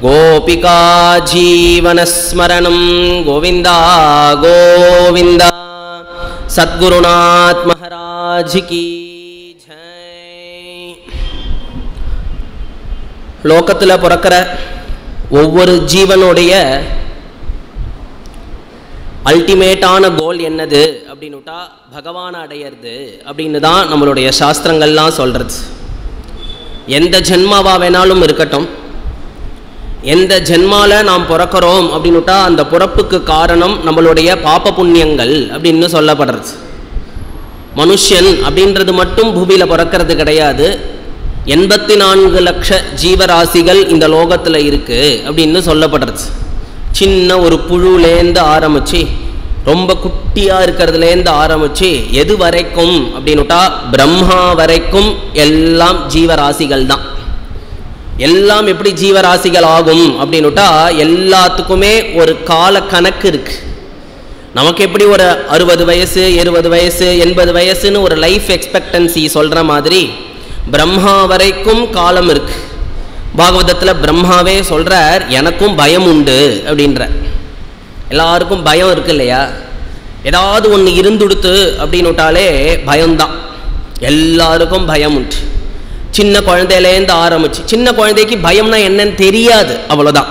गोपिका जीवनस्मरणं गोविन्दा गोविन्द सद्गुरुनाथ महाराज की ஜெய் லோகத்தில் பிறக்கிற ஒவ்வொரு ஜீவனுடைய அல்டிமேட்டான கோல் என்னது அப்படின்னுட்டா பகவான் அடையிறது அப்படின்னு தான் நம்மளுடைய சாஸ்திரங்கள்லாம் சொல்கிறது எந்த ஜென்மாவா வேணாலும் இருக்கட்டும் எந்த ஜென்மால நாம் பிறக்கிறோம் அப்படின்னுட்டா அந்த பிறப்புக்கு காரணம் நம்மளுடைய பாப புண்ணியங்கள் அப்படின்னு சொல்லப்படுறது மனுஷன் அப்படின்றது மட்டும் பூமியில் பிறக்கிறது கிடையாது எண்பத்தி நான்கு லட்ச ஜீவராசிகள் இந்த லோகத்தில் இருக்கு அப்படின்னு சொல்லப்படுறது சின்ன ஒரு புழுலேருந்து ஆரம்பிச்சு ரொம்ப குட்டியாக இருக்கிறதுலேருந்து ஆரம்பிச்சு எது வரைக்கும் அப்படின்னுட்டா பிரம்மா வரைக்கும் எல்லாம் ஜீவராசிகள் தான் எல்லாம் எப்படி ஜீவராசிகள் ஆகும் அப்படின்னுட்டா எல்லாத்துக்குமே ஒரு கால கணக்கு இருக்கு நமக்கு எப்படி ஒரு அறுபது வயசு இருபது வயசு எண்பது வயசுன்னு ஒரு லைஃப் எக்ஸ்பெக்டன்சி சொல்கிற மாதிரி பிரம்மா வரைக்கும் காலம் இருக்கு பாகவதத்தில் பிரம்மாவே சொல்கிறார் எனக்கும் பயம் உண்டு அப்படின்ற எல்லாருக்கும் பயம் இருக்கு இல்லையா ஏதாவது ஒன்று இருந்துடுத்து அப்படின்னுட்டாலே பயம்தான் எல்லாருக்கும் பயம் உண்டு சின்ன குழந்தையிலேருந்து ஆரம்பிச்சு சின்ன குழந்தைக்கு பயம்னா என்னன்னு தெரியாது அவ்வளோதான்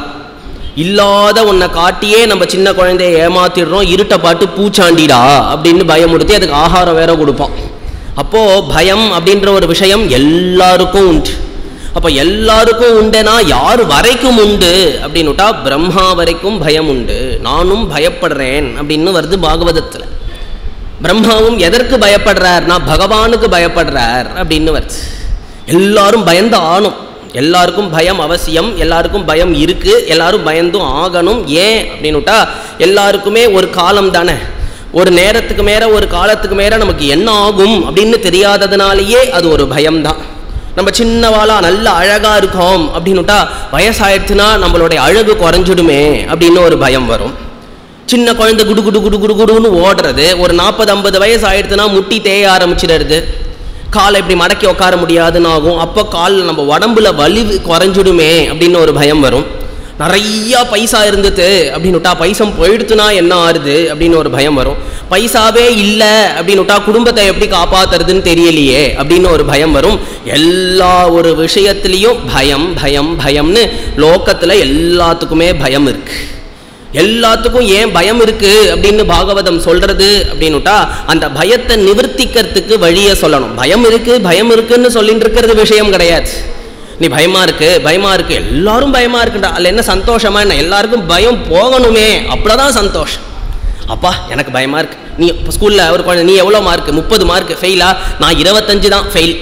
இல்லாத ஒன்றை காட்டியே நம்ம சின்ன குழந்தைய ஏமாத்திடுறோம் இருட்டை பாட்டு பூச்சாண்டிடா அப்படின்னு பயமுடுத்தி அதுக்கு ஆகாரம் வேற கொடுப்போம் அப்போது பயம் அப்படின்ற ஒரு விஷயம் எல்லாருக்கும் உண்டு அப்போ எல்லாருக்கும் உண்டுனா யார் வரைக்கும் உண்டு அப்படின்னுட்டா பிரம்மா வரைக்கும் பயம் உண்டு நானும் பயப்படுறேன் அப்படின்னு வருது பாகவதத்தில் பிரம்மாவும் எதற்கு பயப்படுறார்னா பகவானுக்கு பயப்படுறார் அப்படின்னு வருது எல்லாரும் பயந்து ஆணும் எல்லாருக்கும் பயம் அவசியம் எல்லாருக்கும் பயம் இருக்கு எல்லாரும் பயந்தும் ஆகணும் ஏன் அப்படின்னுட்டா எல்லாருக்குமே ஒரு காலம் தானே ஒரு நேரத்துக்கு மேல ஒரு காலத்துக்கு மேல நமக்கு என்ன ஆகும் அப்படின்னு தெரியாததுனாலேயே அது ஒரு பயம்தான் நம்ம சின்னவாளா நல்ல அழகா இருக்கோம் அப்படின்னுட்டா வயசாயிடுச்சுன்னா நம்மளுடைய அழகு குறைஞ்சிடுமே அப்படின்னு ஒரு பயம் வரும் சின்ன குழந்தை குடு குடு குடு குடு குடுன்னு ஓடுறது ஒரு நாற்பது ஐம்பது வயசு ஆயிடுச்சுன்னா முட்டி தேய ஆரம்பிச்சிடுறது காலை இப்படி மடக்கி உட்கார முடியாதுன்னு ஆகும் அப்போ காலில் நம்ம உடம்புல வலி குறைஞ்சிடுமே அப்படின்னு ஒரு பயம் வரும் நிறையா பைசா இருந்தது அப்படின்னுட்டா பைசம் போயிடுத்துனா என்ன ஆறுது அப்படின்னு ஒரு பயம் வரும் பைசாவே இல்லை அப்படின்னுட்டா குடும்பத்தை எப்படி காப்பாத்துறதுன்னு தெரியலையே அப்படின்னு ஒரு பயம் வரும் எல்லா ஒரு விஷயத்துலேயும் பயம் பயம் பயம்னு லோக்கத்தில் எல்லாத்துக்குமே பயம் இருக்கு எல்லாத்துக்கும் ஏன் பயம் இருக்கு அப்படின்னு பாகவதம் சொல்றது அப்படின்னுட்டா அந்த பயத்தை நிவர்த்திக்கிறதுக்கு வழியை சொல்லணும் பயம் இருக்கு பயம் இருக்குன்னு சொல்லிட்டு இருக்கிறது விஷயம் கிடையாது நீ பயமா இருக்கு பயமா இருக்கு எல்லாரும் பயமா இருக்குடா அதில் என்ன சந்தோஷமா என்ன எல்லாருக்கும் பயம் போகணுமே அப்படிதான் சந்தோஷம் அப்பா எனக்கு பயமா இருக்கு நீ ஸ்கூல்ல ஒரு குழந்தை நீ எவ்வளோ மார்க் முப்பது மார்க் ஃபெயிலா நான் இருபத்தஞ்சு தான் ஃபெயில்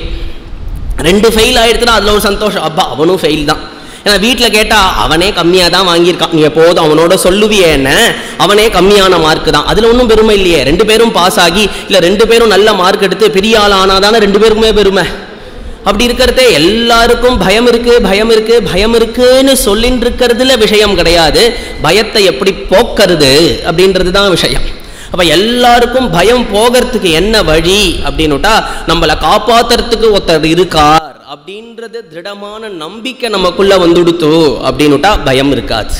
ரெண்டு ஃபெயில் ஆயிடுச்சுன்னா அதில் ஒரு சந்தோஷம் அப்பா அவனும் ஃபெயில் தான் ஏன்னா வீட்டில் கேட்டால் அவனே கம்மியாக தான் வாங்கியிருக்கான் நீ எப்போதும் அவனோட சொல்லுவியே என்ன அவனே கம்மியான மார்க் தான் அதில் ஒன்றும் பெருமை இல்லையே ரெண்டு பேரும் பாஸ் ஆகி இல்லை ரெண்டு பேரும் நல்ல மார்க் எடுத்து பெரிய ஆள் ஆனால் தானே ரெண்டு பேருக்குமே பெருமை அப்படி இருக்கிறதே எல்லாருக்கும் பயம் இருக்கு பயம் இருக்கு பயம் இருக்குன்னு சொல்லிட்டு இருக்கிறதுல விஷயம் கிடையாது பயத்தை எப்படி போக்குறது அப்படின்றது தான் விஷயம் அப்ப எல்லாருக்கும் பயம் போகிறதுக்கு என்ன வழி அப்படின்னுட்டா நம்மளை காப்பாத்துறதுக்கு ஒருத்தர் இருக்கார் அப்படின்றது திருடமான நம்பிக்கை நமக்குள்ள வந்துடுத்து அப்படின்னுட்டா பயம் இருக்காது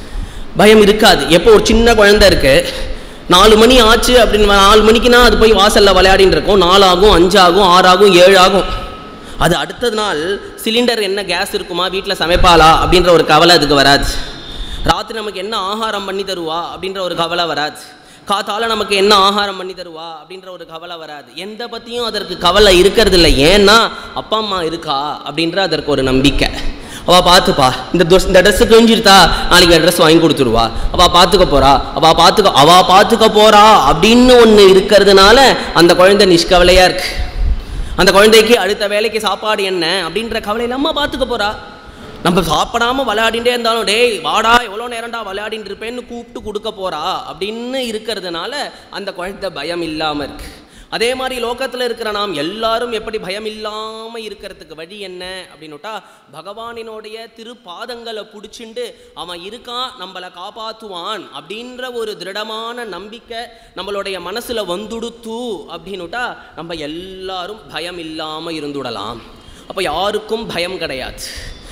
பயம் இருக்காது எப்போ ஒரு சின்ன குழந்தை இருக்கு நாலு மணி ஆச்சு அப்படின்னு நாலு மணிக்குனா அது போய் வாசல்ல விளையாடின்னு இருக்கும் நாலாகும் அஞ்சாகும் ஆறாகும் ஏழு ஆகும் அது அடுத்தது நாள் சிலிண்டர் என்ன கேஸ் இருக்குமா வீட்டில் சமைப்பாளா அப்படின்ற ஒரு கவலை அதுக்கு வராது ராத்திரி நமக்கு என்ன ஆகாரம் பண்ணி தருவா அப்படின்ற ஒரு கவலை வராது காத்தால நமக்கு என்ன ஆகாரம் பண்ணி தருவா அப்படின்ற ஒரு கவலை வராது எந்த பற்றியும் அதற்கு கவலை இருக்கிறது இல்லை ஏன்னா அப்பா அம்மா இருக்கா அப்படின்ற அதற்கு ஒரு நம்பிக்கை அவ பார்த்துப்பா இந்த ட்ரெஸ் இந்த ட்ரெஸ் கிழிஞ்சிருத்தா நாளைக்கு ட்ரெஸ் வாங்கி கொடுத்துருவா அவ பார்த்துக்க போறா அவ பார்த்துக்க அவ பார்த்துக்க போறா அப்படின்னு ஒன்று இருக்கிறதுனால அந்த குழந்தை நிஷ்கவலையா இருக்கு அந்த குழந்தைக்கு அடுத்த வேலைக்கு சாப்பாடு என்ன அப்படின்ற கவலை இல்லாமல் பார்த்துக்க போறா நம்ம சாப்பிடாம விளையாடிட்டே இருந்தாலும் டேய் வாடா எவ்வளோ நேரம்டா விளையாடிட்டு இருப்பேன்னு கூப்பிட்டு கொடுக்க போறா அப்படின்னு இருக்கிறதுனால அந்த குழந்தை பயம் இல்லாமல் இருக்கு அதே மாதிரி லோகத்தில் இருக்கிற நாம் எல்லாரும் எப்படி பயம் இல்லாமல் இருக்கிறதுக்கு வழி என்ன அப்படின்னுட்டா பகவானினுடைய திருப்பாதங்களை பிடிச்சிண்டு அவன் இருக்கான் நம்மளை காப்பாற்றுவான் அப்படின்ற ஒரு திருடமான நம்பிக்கை நம்மளுடைய மனசில் வந்துடுத்து அப்படின்னுட்டா நம்ம எல்லாரும் பயம் இல்லாமல் இருந்துடலாம் அப்போ யாருக்கும் பயம் கிடையாது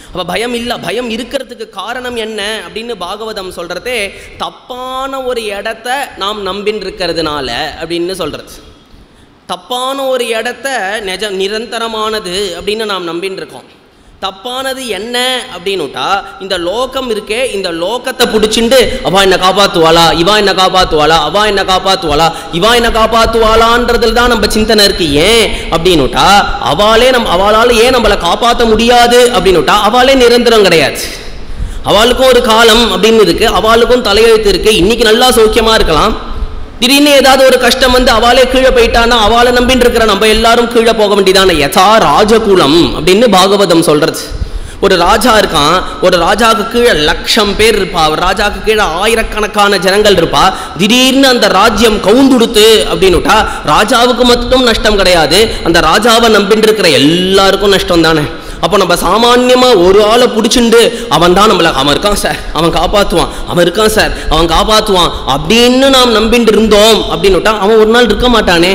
அப்போ பயம் இல்லை பயம் இருக்கிறதுக்கு காரணம் என்ன அப்படின்னு பாகவதம் சொல்கிறதே தப்பான ஒரு இடத்த நாம் நம்பின்னு இருக்கிறதுனால அப்படின்னு சொல்கிறது தப்பான ஒரு இடத்த நிஜ நிரந்தரமானது அப்படின்னு நாம் நம்பின்னு இருக்கோம் தப்பானது என்ன அப்படின்னுட்டா இந்த லோகம் இருக்கே இந்த லோகத்தை பிடிச்சிண்டு அவா என்ன காப்பாத்துவாளா இவா என்ன காப்பாத்துவாளா அவா என்ன காப்பாத்துவாளா இவா என்ன காப்பாத்துவாளான்றதுல தான் நம்ம சிந்தனை இருக்கு ஏன் அப்படின்னுட்டா அவளே நம்ம அவளால் ஏன் நம்மளை காப்பாற்ற முடியாது அப்படின்னுட்டா அவளே நிரந்தரம் கிடையாது அவளுக்கும் ஒரு காலம் அப்படின்னு இருக்கு அவளுக்கும் தலையெழுத்து இருக்கு இன்னைக்கு நல்லா சௌக்கியமா இருக்கலாம் திடீர்னு ஏதாவது ஒரு கஷ்டம் வந்து அவளே கீழே போயிட்டான்னா அவளை நம்பின்னு இருக்கிற நம்ம எல்லாரும் கீழே போக வேண்டியதான யதா ராஜகுலம் அப்படின்னு பாகவதம் சொல்றது ஒரு ராஜா இருக்கான் ஒரு ராஜாவுக்கு கீழே லட்சம் பேர் இருப்பா ஒரு ராஜாவுக்கு கீழே ஆயிரக்கணக்கான ஜனங்கள் இருப்பா திடீர்னு அந்த ராஜ்யம் கவுந்துடுத்து அப்படின்னுட்டா ராஜாவுக்கு மட்டும் நஷ்டம் கிடையாது அந்த ராஜாவை நம்பின்னு இருக்கிற எல்லாருக்கும் நஷ்டம் தானே அப்போ நம்ம சாமான்யமாக ஒரு ஆளை பிடிச்சிண்டு அவன் தான் நம்மளை அவன் இருக்கான் சார் அவன் காப்பாற்றுவான் அவன் இருக்கான் சார் அவன் காப்பாற்றுவான் அப்படின்னு நாம் நம்பிட்டு இருந்தோம் அப்படின்னுட்டா அவன் ஒரு நாள் இருக்க மாட்டானே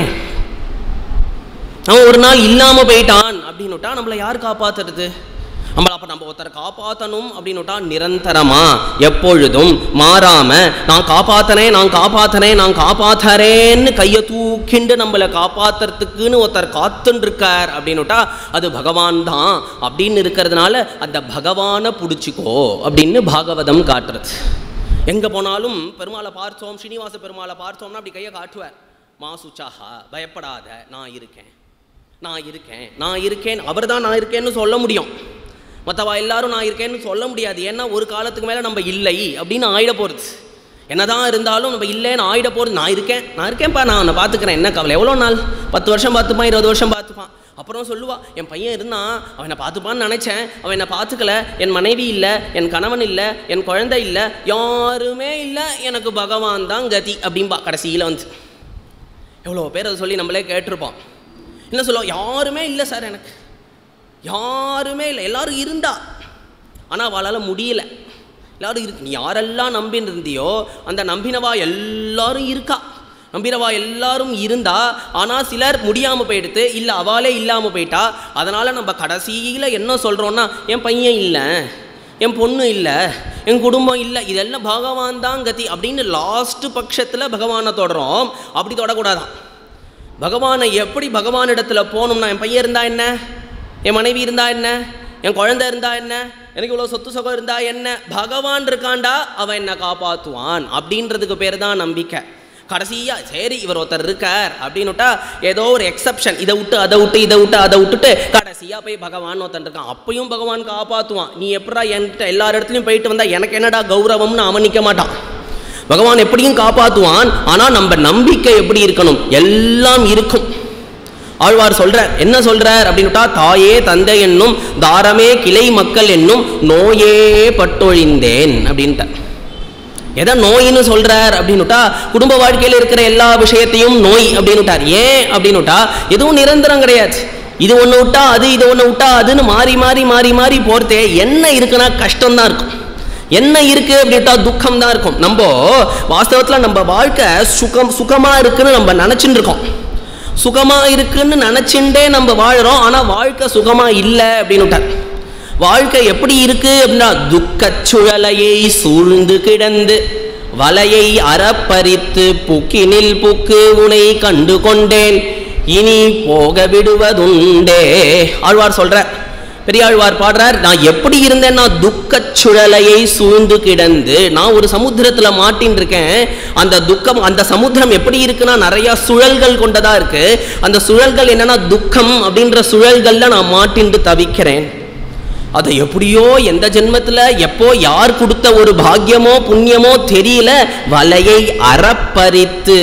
அவன் ஒரு நாள் இல்லாமல் போயிட்டான் அப்படின்னுட்டா நம்மளை யார் காப்பாத்துறது நம்மளை அப்போ நம்ம ஒருத்தரை காப்பாற்றணும் அப்படின்னுட்டா நிரந்தரமா எப்பொழுதும் மாறாம நான் காப்பாத்தனேன் நான் காப்பாத்தனேன் நான் காப்பாத்துறேன்னு கையை தூக்கிண்டு நம்மளை காப்பாத்துறதுக்குன்னு ஒருத்தர் காத்துன்னு இருக்கார் அப்படின்னுட்டா அது பகவான் தான் அப்படின்னு இருக்கிறதுனால அந்த பகவானை பிடிச்சிக்கோ அப்படின்னு பாகவதம் காட்டுறது எங்கே போனாலும் பெருமாளை பார்த்தோம் ஸ்ரீனிவாச பெருமாளை பார்த்தோம்னா அப்படி கையை காட்டுவார் மாசுச்சாஹா பயப்படாத நான் இருக்கேன் நான் இருக்கேன் நான் இருக்கேன் அவர் தான் நான் இருக்கேன்னு சொல்ல முடியும் மற்றவா எல்லாரும் நான் இருக்கேன்னு சொல்ல முடியாது ஏன்னா ஒரு காலத்துக்கு மேலே நம்ம இல்லை அப்படின்னு ஆயிட போகிறது என்னதான் இருந்தாலும் நம்ம இல்லைன்னு ஆயிட போகிறது நான் இருக்கேன் நான் இருக்கேன்ப்பா நான் உன்னை பார்த்துக்கிறேன் என்ன கவலை எவ்வளோ நாள் பத்து வருஷம் பார்த்துப்பான் இருபது வருஷம் பார்த்துப்பான் அப்புறம் சொல்லுவா என் பையன் இருந்தான் அவன் என்னை பார்த்துப்பான்னு நினச்சேன் அவன் என்னை பார்த்துக்கல என் மனைவி இல்லை என் கணவன் இல்லை என் குழந்தை இல்லை யாருமே இல்லை எனக்கு பகவான் தான் கதி அப்படின்பா கடைசியில் வந்து எவ்வளோ பேர் அதை சொல்லி நம்மளே கேட்டிருப்போம் என்ன சொல்லுவோம் யாருமே இல்லை சார் எனக்கு யாருமே இல்லை எல்லாரும் இருந்தா ஆனால் அவளால் முடியல எல்லாரும் இருக்கு நீ யாரெல்லாம் நம்பின்னு இருந்தியோ அந்த நம்பினவா எல்லாரும் இருக்கா நம்பினவா எல்லாரும் இருந்தா ஆனால் சிலர் முடியாமல் போயிடுத்து இல்லை அவளே இல்லாமல் போயிட்டா அதனால் நம்ம கடைசியில் என்ன சொல்கிறோன்னா என் பையன் இல்லை என் பொண்ணு இல்லை என் குடும்பம் இல்லை இதெல்லாம் பகவான் தான் கதி அப்படின்னு லாஸ்ட் பட்சத்தில் பகவானை தொடரோம் அப்படி தொடக்கூடாதான் பகவானை எப்படி பகவானிடத்தில் போகணும்னா என் பையன் இருந்தா என்ன என் மனைவி இருந்தா என்ன என் குழந்தை இருந்தா என்ன எனக்கு இவ்வளோ சொத்து சுகம் இருந்தா என்ன பகவான் இருக்காண்டா அவன் என்னை காப்பாற்றுவான் அப்படின்றதுக்கு பேர் தான் நம்பிக்கை கடைசியாக சரி இவர் ஒருத்தர் இருக்கார் அப்படின்னுட்டா ஏதோ ஒரு எக்ஸப்ஷன் இதை விட்டு அதை விட்டு இதை விட்டு அதை விட்டுட்டு கடைசியாக போய் பகவான் ஒருத்தன் இருக்கான் அப்பயும் பகவான் காப்பாற்றுவான் நீ எப்படா என்கிட்ட எல்லா இடத்துலையும் போயிட்டு வந்தா எனக்கு என்னடா கௌரவம்னு அவன் நிற்க மாட்டான் பகவான் எப்படியும் காப்பாற்றுவான் ஆனால் நம்ம நம்பிக்கை எப்படி இருக்கணும் எல்லாம் இருக்கும் ஆழ்வார் சொல்றார் என்ன சொல்றார் அப்படின்னுட்டா தாயே தந்தை என்னும் தாரமே கிளை மக்கள் என்னும் நோயே பட்டொழிந்தேன் அப்படின்ட்டார் எதை நோயின்னு சொல்றார் அப்படின்னுட்டா குடும்ப வாழ்க்கையில் இருக்கிற எல்லா விஷயத்தையும் நோய் அப்படின்னுட்டார் ஏன் அப்படின்னுட்டா எதுவும் நிரந்தரம் கிடையாது இது ஒன்று விட்டா அது இது ஒன்று விட்டா அதுன்னு மாறி மாறி மாறி மாறி போகிறதே என்ன இருக்குன்னா கஷ்டம்தான் இருக்கும் என்ன இருக்கு அப்படின்ட்டா துக்கம் தான் இருக்கும் நம்ம வாஸ்தவத்தில் நம்ம வாழ்க்கை சுகம் சுகமாக இருக்குன்னு நம்ம நினச்சின்னு இருக்கோம் சுகமா இருக்குன்னு நினச்சிண்டே நம்ம வாழுறோம் ஆனால் வாழ்க்கை சுகமா இல்லை அப்படின்னுட்டார் வாழ்க்கை எப்படி இருக்கு அப்படின்னா துக்கச் சுழலையை சூழ்ந்து கிடந்து வலையை அறப்பறித்து புக்கினில் புக்கு உனை கண்டு கொண்டேன் இனி போக விடுவதுண்டே ஆழ்வார் சொல்ற பெரியாழ்வார் பாடுறார் நான் எப்படி இருந்தேன்னா துக்கச் சுழலையை சூழ்ந்து கிடந்து நான் ஒரு சமுத்திரத்துல மாட்டின்னு இருக்கேன் அந்த துக்கம் அந்த சமுத்திரம் எப்படி இருக்குன்னா நிறைய சுழல்கள் கொண்டதா இருக்கு அந்த சுழல்கள் என்னன்னா துக்கம் அப்படின்ற சுழல்கள்ல நான் மாட்டின்று தவிக்கிறேன் அதை எப்படியோ எந்த ஜென்மத்தில் எப்போ யார் கொடுத்த ஒரு பாக்கியமோ புண்ணியமோ தெரியல வலையை அறப்பறித்து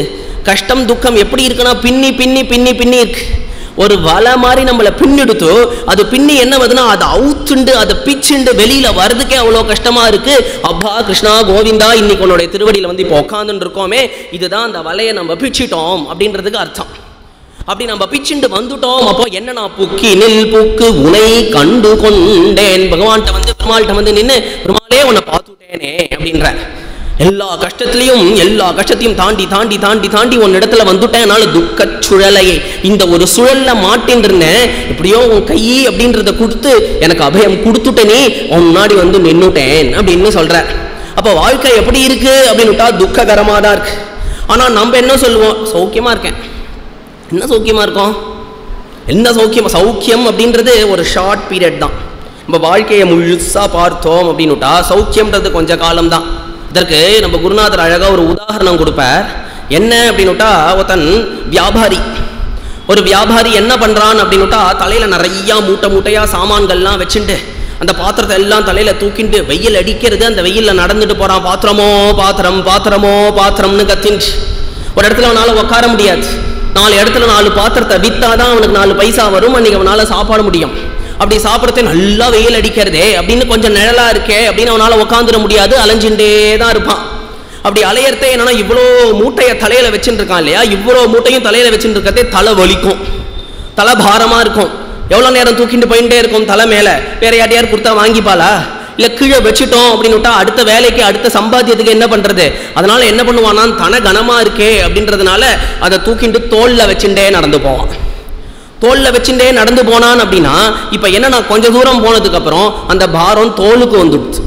கஷ்டம் துக்கம் எப்படி இருக்குன்னா பின்னி பின்னி பின்னி பின்னி இருக்கு ஒரு வலை மாதிரி நம்மளை பின்னெடுத்தோ அது பின்னி என்ன வருதுன்னா அதை அவுத்துண்டு அதை பிச்சுண்டு வெளியில வர்றதுக்கே அவ்வளோ கஷ்டமா இருக்கு அப்பா கிருஷ்ணா கோவிந்தா இன்னைக்கு உன்னுடைய திருவடியில வந்து இப்போ உட்காந்துட்டு இருக்கோமே இதுதான் அந்த வலையை நம்ம பிச்சிட்டோம் அப்படின்றதுக்கு அர்த்தம் அப்படி நம்ம பிச்சுண்டு வந்துட்டோம் அப்போ என்ன நான் புக்கி நில் புக்கு உனை கண்டு கொண்டேன் பகவான்கிட்ட வந்து பெருமாள்கிட்ட வந்து நின்று பெருமாளே உன்னை பார்த்துட்டேனே அப்படின்ற எல்லா கஷ்டத்திலையும் எல்லா கஷ்டத்தையும் தாண்டி தாண்டி தாண்டி தாண்டி உன் இடத்துல வந்துட்டேன் என்னால துக்க சுழலையே இந்த ஒரு சுழல்ல மாட்டின்னு இருந்தேன் எப்படியோ உன் கை அப்படின்றத கொடுத்து எனக்கு அபயம் கொடுத்துட்டேனே உன் முன்னாடி வந்து நின்னுட்டேன் அப்படின்னு சொல்ற அப்ப வாழ்க்கை எப்படி இருக்கு அப்படின்னு விட்டா துக்ககரமா தான் இருக்கு ஆனா நம்ம என்ன சொல்லுவோம் சௌக்கியமா இருக்கேன் என்ன சௌக்கியமா இருக்கோம் என்ன சௌக்கியம் சௌக்கியம் அப்படின்றது ஒரு ஷார்ட் பீரியட் தான் நம்ம வாழ்க்கையை முழுசா பார்த்தோம் அப்படின்னுட்டா சௌக்கியம்ன்றது கொஞ்ச காலம் தான் இதற்கு நம்ம குருநாதர் அழகா ஒரு உதாரணம் கொடுப்பார் என்ன அப்படின்னுட்டா ஒருத்தன் வியாபாரி ஒரு வியாபாரி என்ன பண்றான் அப்படின்னுட்டா தலையில நிறைய மூட்டை மூட்டையா சாமான்கள்லாம் வச்சுட்டு அந்த பாத்திரத்தை எல்லாம் தலையில தூக்கிட்டு வெயில் அடிக்கிறது அந்த வெயில்ல நடந்துட்டு போறான் பாத்திரமோ பாத்திரம் பாத்திரமோ பாத்திரம்னு கத்தின்ட்டு ஒரு இடத்துல அவனால உட்கார முடியாது நாலு இடத்துல நாலு பாத்திரத்தை வித்தாதான் அவனுக்கு நாலு பைசா வரும் அன்னைக்கு அவனால சாப்பாட முடியும் அப்படி சாப்பிட்றதே நல்லா வெயில் அடிக்கிறதே அப்படின்னு கொஞ்சம் நிழலா இருக்கே அப்படின்னு அவனால உட்காந்துட முடியாது அலைஞ்சுட்டே தான் இருப்பான் அப்படி அலையறதே என்னன்னா இவ்வளோ மூட்டையை தலையில வச்சுட்டு இருக்கான் இல்லையா இவ்வளோ மூட்டையும் தலையில வச்சுட்டு இருக்கதே தலை வலிக்கும் தலை பாரமா இருக்கும் எவ்வளோ நேரம் தூக்கிட்டு போயிட்டே இருக்கும் தலை மேல வேற யார்ட்டையார் கொடுத்தா வாங்கிப்பாளா இல்ல கீழே வச்சுட்டோம் அப்படின்னு விட்டா அடுத்த வேலைக்கு அடுத்த சம்பாத்தியத்துக்கு என்ன பண்றது அதனால என்ன பண்ணுவானா தன கனமா இருக்கே அப்படின்றதுனால அதை தூக்கிட்டு தோல்ல வச்சுட்டே நடந்து போவான் தோல்ல வச்சுட்டே நடந்து போனான் அப்படின்னா இப்ப என்ன நான் கொஞ்ச தூரம் போனதுக்கு அப்புறம் அந்த பாரம் தோலுக்கு வந்துடுச்சு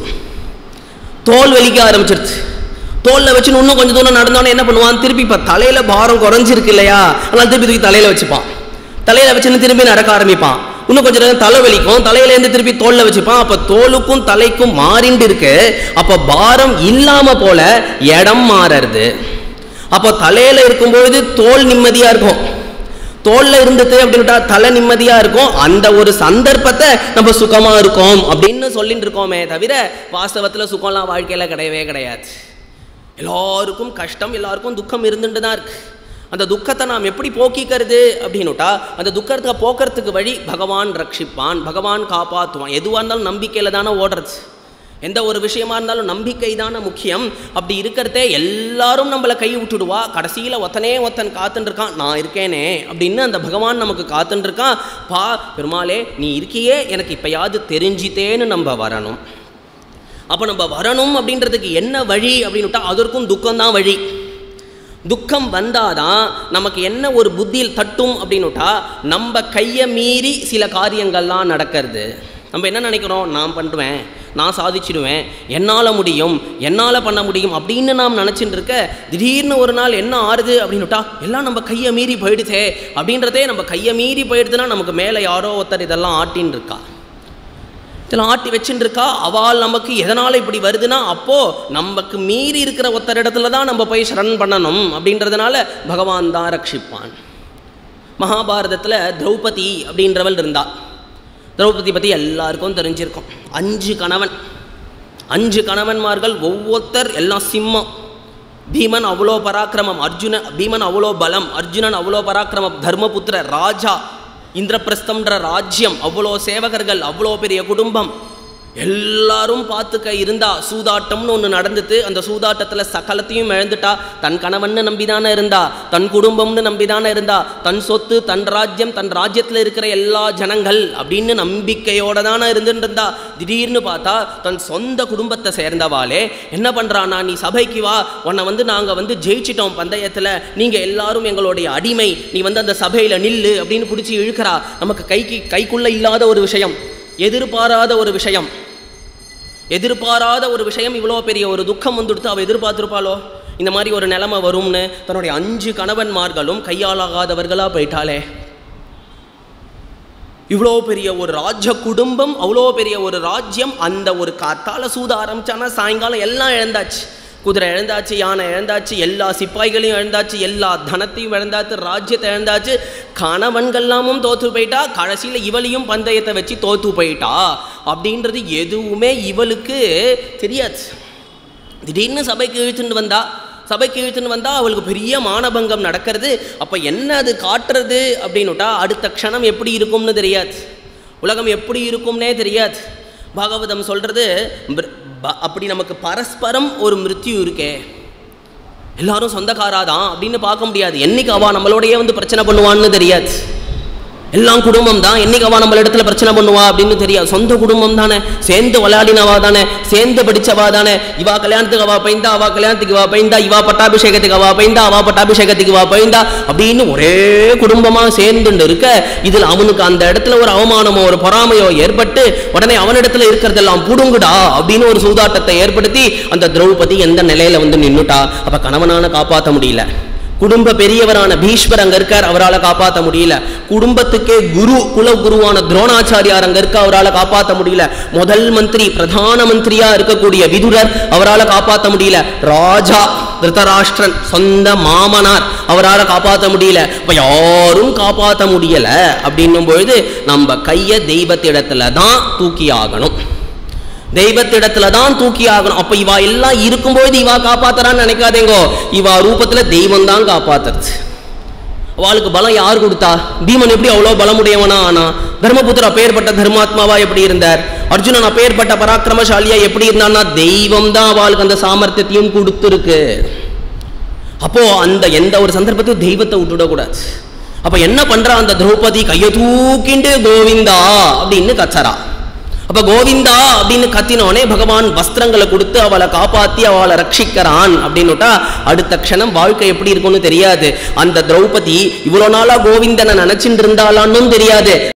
தோல் வலிக்க ஆரம்பிச்சிருச்சு தோல்ல வச்சு இன்னும் கொஞ்சம் தூரம் நடந்தோன்னே என்ன பண்ணுவான் திருப்பி இப்ப தலையில பாரம் குறைஞ்சிருக்கு இல்லையா அதனால திருப்பி தூக்கி தலையில வச்சுப்பான் தலையில வச்சுன்னு திரும்பி நடக்க ஆரம்பிப்பான் இன்னும் கொஞ்சம் நேரம் தலை வலிக்கும் தலையில இருந்து திருப்பி தோல்ல வச்சுப்பான் அப்ப தோலுக்கும் தலைக்கும் மாறிண்டு இருக்கு அப்ப பாரம் இல்லாம போல இடம் மாறுறது அப்போ தலையில இருக்கும்பொழுது தோல் நிம்மதியா இருக்கும் தோல்ல இருந்தது அப்படின்னுட்டா தலை நிம்மதியா இருக்கும் அந்த ஒரு சந்தர்ப்பத்தை நம்ம சுகமா இருக்கோம் அப்படின்னு சொல்லிட்டு இருக்கோமே தவிர வாஸ்தவத்துல சுகம்லாம் வாழ்க்கையில கிடையவே கிடையாது எல்லாருக்கும் கஷ்டம் எல்லாருக்கும் துக்கம் இருந்துட்டு தான் இருக்கு அந்த துக்கத்தை நாம் எப்படி போக்கிக்கிறது அப்படின்னுட்டா அந்த துக்கத்தை போக்குறதுக்கு வழி பகவான் ரட்சிப்பான் பகவான் காப்பாற்றுவான் எதுவாக இருந்தாலும் நம்பிக்கையில் தானே ஓடுறது எந்த ஒரு விஷயமா இருந்தாலும் நம்பிக்கை தானே முக்கியம் அப்படி இருக்கிறதே எல்லாரும் நம்மளை கை விட்டுடுவா கடைசியில் ஒத்தனே ஒத்தன் காத்துன்னு இருக்கான் நான் இருக்கேனே அப்படின்னு அந்த பகவான் நமக்கு காத்துன்னு இருக்கான் பா பெருமாளே நீ இருக்கியே எனக்கு இப்பயாவது தெரிஞ்சித்தேன்னு நம்ம வரணும் அப்போ நம்ம வரணும் அப்படின்றதுக்கு என்ன வழி அப்படின்னுட்டா அதற்கும் துக்கம்தான் வழி துக்கம் வந்தாதான் நமக்கு என்ன ஒரு புத்தியில் தட்டும் அப்படின்னுட்டா நம்ம கையை மீறி சில காரியங்கள்லாம் நடக்கிறது நம்ம என்ன நினைக்கிறோம் நான் பண்ணுவேன் நான் சாதிச்சிடுவேன் என்னால் முடியும் என்னால் பண்ண முடியும் அப்படின்னு நாம் நினச்சிட்டு இருக்க திடீர்னு ஒரு நாள் என்ன ஆறுது அப்படின்னுட்டா எல்லாம் நம்ம கையை மீறி போயிடுச்சே அப்படின்றதே நம்ம கையை மீறி போயிடுதுன்னா நமக்கு மேலே யாரோ ஒருத்தர் இதெல்லாம் ஆட்டின்னு இருக்கா இதெல்லாம் ஆட்டி வச்சுட்டு இருக்கா அவள் நமக்கு எதனால் இப்படி வருதுன்னா அப்போது நமக்கு மீறி இருக்கிற ஒருத்தர் இடத்துல தான் நம்ம போய் சரண் பண்ணணும் அப்படின்றதுனால பகவான் தான் ரட்சிப்பான் மகாபாரதத்தில் திரௌபதி அப்படின்றவள் இருந்தா திரௌபதி பற்றி எல்லாருக்கும் தெரிஞ்சிருக்கும் அஞ்சு கணவன் அஞ்சு கணவன்மார்கள் ஒவ்வொருத்தர் எல்லாம் சிம்மம் பீமன் அவ்வளோ பராக்கிரமம் அர்ஜுன பீமன் அவ்வளோ பலம் அர்ஜுனன் அவ்வளோ பராக்கிரமம் தர்மபுத்திர ராஜா இந்திரபிரஸ்தம்ன்ற ராஜ்யம் அவ்வளோ சேவகர்கள் அவ்வளோ பெரிய குடும்பம் எல்லாரும் பார்த்துக்க இருந்தா சூதாட்டம்னு ஒன்று நடந்துட்டு அந்த சூதாட்டத்தில் சகலத்தையும் இழந்துட்டா தன் கணவன்னு நம்பிதானே இருந்தா தன் குடும்பம்னு நம்பிதானே இருந்தா தன் சொத்து தன் ராஜ்யம் தன் ராஜ்யத்தில் இருக்கிற எல்லா ஜனங்கள் அப்படின்னு நம்பிக்கையோட தானே இருந்துட்டு இருந்தா திடீர்னு பார்த்தா தன் சொந்த குடும்பத்தை சேர்ந்தவாளே என்ன பண்ணுறானா நீ சபைக்கு வா உன்னை வந்து நாங்கள் வந்து ஜெயிச்சிட்டோம் பந்தயத்தில் நீங்கள் எல்லாரும் எங்களுடைய அடிமை நீ வந்து அந்த சபையில் நில்லு அப்படின்னு பிடிச்சி இழுக்கிறா நமக்கு கைக்கு கைக்குள்ளே இல்லாத ஒரு விஷயம் எதிர்பாராத ஒரு விஷயம் எதிர்பாராத ஒரு விஷயம் இவ்வளோ பெரிய ஒரு துக்கம் வந்துடுத்து அவள் எதிர்பார்த்துருப்பாளோ இந்த மாதிரி ஒரு நிலைமை வரும்னு தன்னுடைய அஞ்சு கணவன்மார்களும் கையாளாகாதவர்களாக போயிட்டாளே இவ்வளோ பெரிய ஒரு ராஜ்ய குடும்பம் அவ்வளோ பெரிய ஒரு ராஜ்யம் அந்த ஒரு காத்தால சூத ஆரம்பிச்சானா சாயங்காலம் எல்லாம் இழந்தாச்சு குதிரை இழந்தாச்சு யானை இழந்தாச்சு எல்லா சிப்பாய்களையும் இழந்தாச்சு எல்லா தனத்தையும் இழந்தாச்சு ராஜ்யத்தை இழந்தாச்சு கணவன்கள்லாமும் தோற்று போயிட்டா கடைசியில் இவளையும் பந்தயத்தை வச்சு தோற்று போயிட்டா அப்படின்றது எதுவுமே இவளுக்கு தெரியாது திடீர்னு சபைக்கு இழுத்துட்டு வந்தா சபைக்கு இழுத்துன்னு வந்தால் அவளுக்கு பெரிய மானபங்கம் நடக்கிறது அப்போ என்ன அது காட்டுறது அப்படின்னுட்டா அடுத்த க்ஷணம் எப்படி இருக்கும்னு தெரியாது உலகம் எப்படி இருக்கும்னே தெரியாது பாகவதம் சொல்கிறது அப்படி நமக்கு பரஸ்பரம் ஒரு மிருத்யு இருக்கே எல்லாரும் சொந்தக்காராதான் அப்படின்னு பார்க்க முடியாது என்னைக்கு அவா நம்மளோடயே வந்து பிரச்சனை பண்ணுவான்னு தெரியாது எல்லாம் குடும்பம் தான் என்னைக்கு அவ நம்மள இடத்துல பிரச்சனை பண்ணுவா அப்படின்னு தெரியாது சொந்த குடும்பம் தானே சேர்ந்து விளையாடினவா தானே சேர்ந்து படிச்சவா தானே இவா கல்யாணத்துக்கு அவா பைந்தா அவா கல்யாணத்துக்கு இவா பைந்தா இவா பட்டாபிஷேகத்துக்கு அவா பைந்தா அவா பட்டாபிஷேகத்துக்கு இவா பைந்தா அப்படின்னு ஒரே குடும்பமா சேர்ந்துண்டு இருக்க இதில் அவனுக்கு அந்த இடத்துல ஒரு அவமானமோ ஒரு பொறாமையோ ஏற்பட்டு உடனே அவனிடத்துல இருக்கிறதெல்லாம் புடுங்குடா அப்படின்னு ஒரு சூதாட்டத்தை ஏற்படுத்தி அந்த திரௌபதி எந்த நிலையில வந்து நின்னுட்டா அப்ப கணவனான காப்பாற்ற முடியல குடும்ப பெரியவரான பீஷ்மர் அங்க இருக்கார் அவரால காப்பாற்ற முடியல குடும்பத்துக்கே குரு குல குருவான துரோணாச்சாரியார் அங்க இருக்க அவரால காப்பாற்ற முடியல முதல் மந்திரி பிரதான மந்திரியா இருக்கக்கூடிய விதுரர் அவரால காப்பாற்ற முடியல ராஜா திருதராஷ்டிரன் சொந்த மாமனார் அவரால காப்பாற்ற முடியல இப்ப யாரும் காப்பாற்ற முடியல அப்படின்னும் பொழுது நம்ம கைய தெய்வத்திடத்துல தான் தூக்கி ஆகணும் தெய்வத்திடத்துல தான் தூக்கி ஆகணும் அப்ப இவா எல்லாம் இருக்கும்போது இவா காப்பாத்துறான்னு நினைக்காதேங்கோ இவா ரூபத்துல தெய்வம் தான் காப்பாத்துறது அவளுக்கு பலம் யார் கொடுத்தா பீமன் எப்படி அவ்வளோ பலமுடையவனா ஆனா தர்மபுத்திர அப்பேற்பட்ட தர்மாத்மாவா எப்படி இருந்தார் அர்ஜுனன் அப்பேற்பட்ட பராக்கிரமசாலியா எப்படி இருந்தான்னா தெய்வம் தான் அவளுக்கு அந்த சாமர்த்தியத்தையும் கொடுத்துருக்கு அப்போ அந்த எந்த ஒரு சந்தர்ப்பத்தையும் தெய்வத்தை விட்டுடக்கூடாது அப்ப என்ன பண்றா அந்த திரௌபதி கையை தூக்கிண்டு கோவிந்தா அப்படின்னு கச்சரா அப்ப கோவிந்தா அப்படின்னு கத்தினோனே பகவான் வஸ்திரங்களை கொடுத்து அவளை காப்பாத்தி அவளை ரட்சிக்கிறான் அப்படின்னுட்டா அடுத்த க்ஷணம் வாழ்க்கை எப்படி இருக்கும்னு தெரியாது அந்த திரௌபதி இவ்வளவு நாளா கோவிந்தனை நினைச்சிட்டு இருந்தாளான்னு தெரியாது